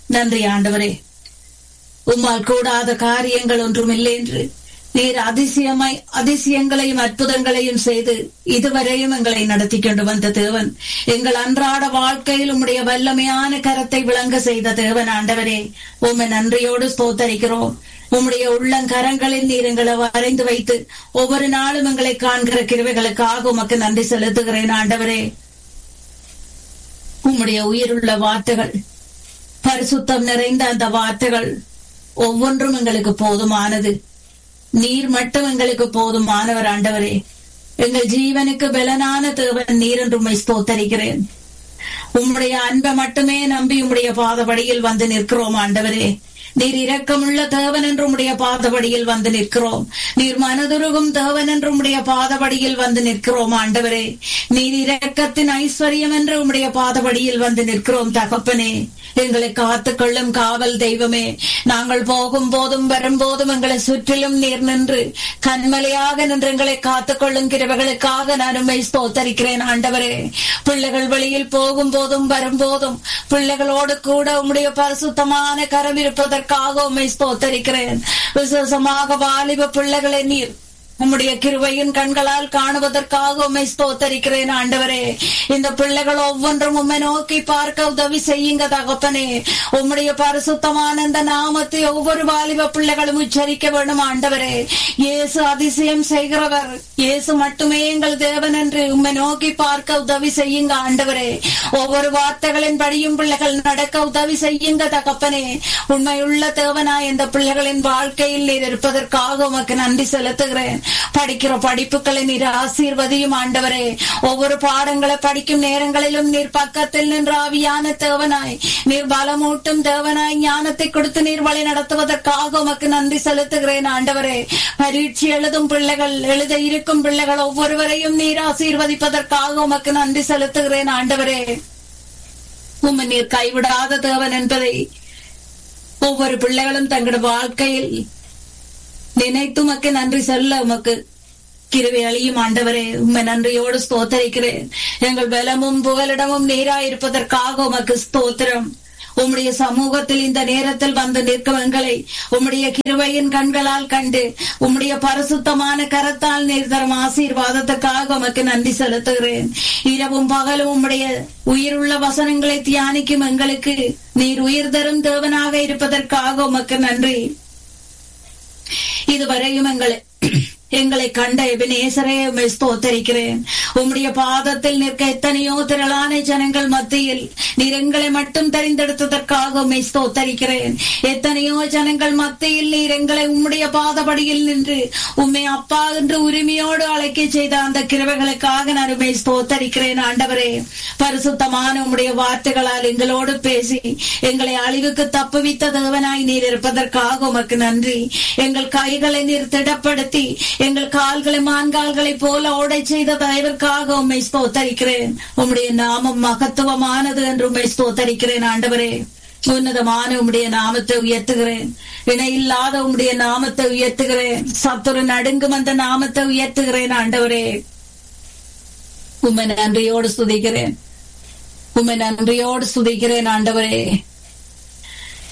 நன்றி ஆண்டவரே உம்மால் கூடாத காரியங்கள் ஒன்றுமில்லை என்று நீர் அதிசயமாய் அதிசயங்களையும் அற்புதங்களையும் செய்து இதுவரையும் எங்களை நடத்தி கொண்டு வந்த தேவன் எங்கள் அன்றாட வாழ்க்கையில் உம்முடைய வல்லமையான கரத்தை விளங்க செய்த தேவன் ஆண்டவரே உம்மை நன்றியோடு ஸ்தோத்தரிக்கிறோம் உம்முடைய உள்ளங்கரங்களில் நீர் எங்களை வரைந்து வைத்து ஒவ்வொரு நாளும் எங்களை காண்கிற கிருவைகளுக்காக உமக்கு நன்றி செலுத்துகிறேன் ஆண்டவரே உம்முடைய உயிருள்ள வார்த்தைகள் பரிசுத்தம் நிறைந்த அந்த வார்த்தைகள் ஒவ்வொன்றும் எங்களுக்கு போதுமானது நீர் மட்டும் எங்களுக்கு போதுமானவர் ஆண்டவரே எங்கள் ஜீவனுக்கு பலனான தேவன் நீர் என்று உம்மை ஸ்தோத்தரிக்கிறேன் உம்முடைய அன்பை மட்டுமே நம்பி உம்முடைய பாதபடியில் வந்து நிற்கிறோம் ஆண்டவரே நீர் இரக்கமுள்ள தேவன் என்று உம்முடைய பாதபடியில் வந்து நிற்கிறோம் நீர் மனதுருகும் தேவன் என்று உம்முடைய பாதபடியில் வந்து நிற்கிறோம் ஆண்டவரே நீர் இரக்கத்தின் ஐஸ்வர்யம் என்று உம்முடைய பாதபடியில் வந்து நிற்கிறோம் தகப்பனே எங்களை காத்துக்கொள்ளும் காவல் தெய்வமே நாங்கள் போகும் போதும் வரும்போதும் எங்களை சுற்றிலும் நீர் நின்று கண்மலையாக நின்று எங்களை காத்துக்கொள்ளும் கிரவர்களுக்காக நான் உண்மை ஸ்தோத்தரிக்கிறேன் ஆண்டவரே பிள்ளைகள் வெளியில் போகும் போதும் வரும்போதும் பிள்ளைகளோடு கூட உம்முடைய பரிசுத்தமான கரம் இருப்பதற்காக உண்மை ஸ்தோத்தரிக்கிறேன் விசேஷமாக வாலிப பிள்ளைகளை நீர் உம்முடைய கிருவையின் கண்களால் காணுவதற்காக உண்மை ஸ்தோத்தரிக்கிறேன் ஆண்டவரே இந்த பிள்ளைகள் ஒவ்வொன்றும் உண்மை நோக்கி பார்க்க உதவி செய்யுங்க தகப்பனே உம்முடைய பரிசுத்தமான இந்த நாமத்தை ஒவ்வொரு வாலிப பிள்ளைகளும் உச்சரிக்க வேண்டும் ஆண்டவரே இயேசு அதிசயம் செய்கிறவர் இயேசு மட்டுமே எங்கள் தேவன் என்று உண்மை நோக்கி பார்க்க உதவி செய்யுங்க ஆண்டவரே ஒவ்வொரு வார்த்தைகளின் படியும் பிள்ளைகள் நடக்க உதவி செய்யுங்க தகப்பனே உண்மையுள்ள தேவனாய் இந்த பிள்ளைகளின் வாழ்க்கையில் நீர் இருப்பதற்காக உமக்கு நன்றி செலுத்துகிறேன் படிக்கிற படிப்புகளை நீர் ஆசீர்வதியும் ஆண்டவரே ஒவ்வொரு பாடங்களை படிக்கும் நேரங்களிலும் நீர் பக்கத்தில் நின்று ஆவியான தேவனாய் நீர் பலமூட்டும் தேவனாய் ஞானத்தை கொடுத்து நீர் வழி நடத்துவதற்காக உமக்கு நன்றி செலுத்துகிறேன் ஆண்டவரே பரீட்சை எழுதும் பிள்ளைகள் எழுத இருக்கும் பிள்ளைகள் ஒவ்வொருவரையும் நீர் ஆசீர்வதிப்பதற்காக உமக்கு நன்றி செலுத்துகிறேன் ஆண்டவரே உம்மை நீர் கைவிடாத தேவன் என்பதை ஒவ்வொரு பிள்ளைகளும் தங்களோட வாழ்க்கையில் நினைத்து உமக்கு நன்றி சொல்ல உமக்கு கிருவை அழியும் ஆண்டவரே உண்மை நன்றியோடு ஸ்தோத்தரிக்கிறேன் எங்கள் பலமும் புகலிடமும் நீராயிருப்பதற்காக உமக்கு ஸ்தோத்திரம் உம்முடைய சமூகத்தில் இந்த நேரத்தில் வந்து நிற்கும் எங்களை உம்முடைய கிருவையின் கண்களால் கண்டு உம்முடைய பரிசுத்தமான கரத்தால் நீர் தரும் ஆசீர்வாதத்துக்காக உமக்கு நன்றி செலுத்துகிறேன் இரவும் பகலும் உம்முடைய உயிருள்ள வசனங்களை தியானிக்கும் எங்களுக்கு நீர் உயிர் தரும் தேவனாக இருப்பதற்காக உமக்கு நன்றி இதுவரையும் எங்களை எங்களை கண்ட எபினேசரே உம்மை ஸ்தோத்தரிக்கிறேன் உம்முடைய பாதத்தில் நிற்க எத்தனையோ திரளான ஜனங்கள் மத்தியில் நீர் எங்களை மட்டும் தெரிந்தெடுத்ததற்காக உம்மை ஸ்தோத்தரிக்கிறேன் எத்தனையோ ஜனங்கள் மத்தியில் நீர் எங்களை உம்முடைய பாதபடியில் நின்று உம்மை அப்பா என்று உரிமையோடு அழைக்க செய்த அந்த கிருவைகளுக்காக நான் உம்மை ஸ்தோத்தரிக்கிறேன் ஆண்டவரே பரிசுத்தமான உம்முடைய வார்த்தைகளால் எங்களோடு பேசி எங்களை அழிவுக்கு தப்புவித்த தேவனாய் நீர் இருப்பதற்காக உமக்கு நன்றி எங்கள் கைகளை நீர் திடப்படுத்தி எங்கள் கால்களை மான்கால்களை போல ஓடை செய்த தயவிற்காக உம்மை ஸ்தோத்தரிக்கிறேன் உம்முடைய நாமம் மகத்துவமானது என்று உம்மை ஸ்தோத்தரிக்கிறேன் ஆண்டவரே உன்னதமான உம்முடைய நாமத்தை உயர்த்துகிறேன் இணையில்லாத உம்முடைய நாமத்தை உயர்த்துகிறேன் சத்துரு நடுங்கும் அந்த நாமத்தை உயர்த்துகிறேன் ஆண்டவரே உம்மை நன்றியோடு ஸ்துதிக்கிறேன் உம்மை நன்றியோடு ஸ்துதிக்கிறேன் ஆண்டவரே